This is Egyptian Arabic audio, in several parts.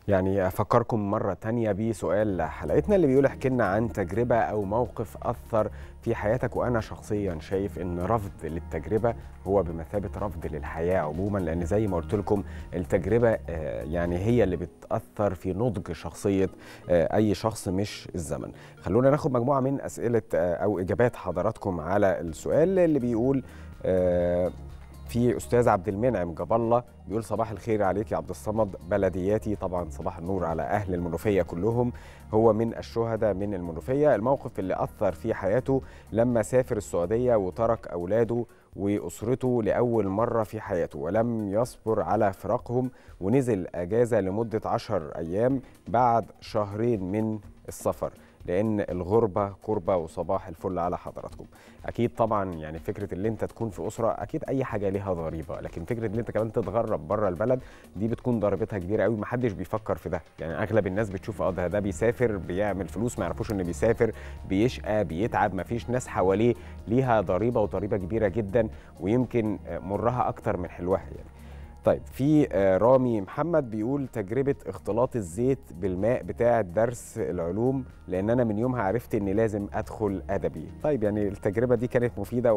يعني أفكركم مرة تانية بسؤال حلقتنا اللي بيقول احكي لنا عن تجربة أو موقف أثر في حياتك وأنا شخصيا شايف إن رفض للتجربة هو بمثابة رفض للحياة عموما لأن زي ما قلت لكم التجربة آه، يعني هي اللي بتأثر في نضج شخصية آه، أي شخص مش الزمن خلونا ناخد مجموعة من أسئلة آه، أو إجابات حضراتكم على السؤال اللي بيقول آه، في استاذ عبد المنعم جاب الله بيقول صباح الخير عليك يا عبد الصمد بلدياتي طبعا صباح النور على اهل المنوفيه كلهم هو من الشهداء من المنوفيه الموقف اللي اثر في حياته لما سافر السعوديه وترك اولاده واسرته لاول مره في حياته ولم يصبر على فراقهم ونزل اجازه لمده عشر ايام بعد شهرين من السفر لان الغربه كربه وصباح الفل على حضراتكم اكيد طبعا يعني فكره ان انت تكون في اسره اكيد اي حاجه ليها ضريبه لكن فكره ان انت كمان تتغرب بره البلد دي بتكون ضريبتها كبيره قوي محدش بيفكر في ده يعني اغلب الناس بتشوف اه ده ده بيسافر بيعمل فلوس ما يعرفوش انه بيسافر بيشقى بيتعب ما فيش ناس حواليه ليها ضريبه وضريبه كبيره جدا ويمكن مرها اكتر من حلوها يعني طيب في آه، رامي محمد بيقول تجربة اختلاط الزيت بالماء بتاع درس العلوم لأن أنا من يومها عرفت إني لازم أدخل أدبي طيب يعني التجربة دي كانت مفيدة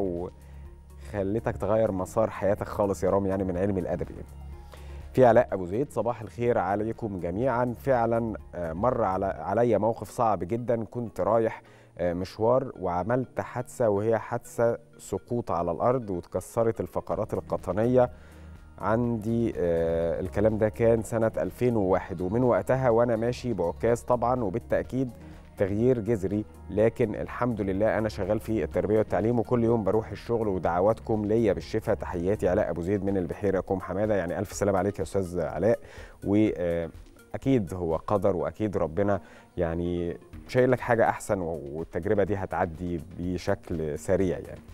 وخلتك تغير مسار حياتك خالص يا رامي يعني من علم الأدب يعني. في علاء أبو زيد صباح الخير عليكم جميعا فعلا آه، مر على عليا موقف صعب جدا كنت رايح آه، مشوار وعملت حادثة وهي حادثة سقوط على الأرض واتكسرت الفقرات القطنية عندي آه الكلام ده كان سنة 2001 ومن وقتها وأنا ماشي بعكاز طبعا وبالتأكيد تغيير جذري لكن الحمد لله أنا شغال في التربية والتعليم وكل يوم بروح الشغل ودعواتكم ليا بالشفاء تحياتي علاء أبو زيد من البحيرة كوم حمادة يعني ألف سلام عليك يا أستاذ علاء و آه، أكيد هو قدر وأكيد ربنا يعني شايل لك حاجة أحسن والتجربة دي هتعدي بشكل سريع يعني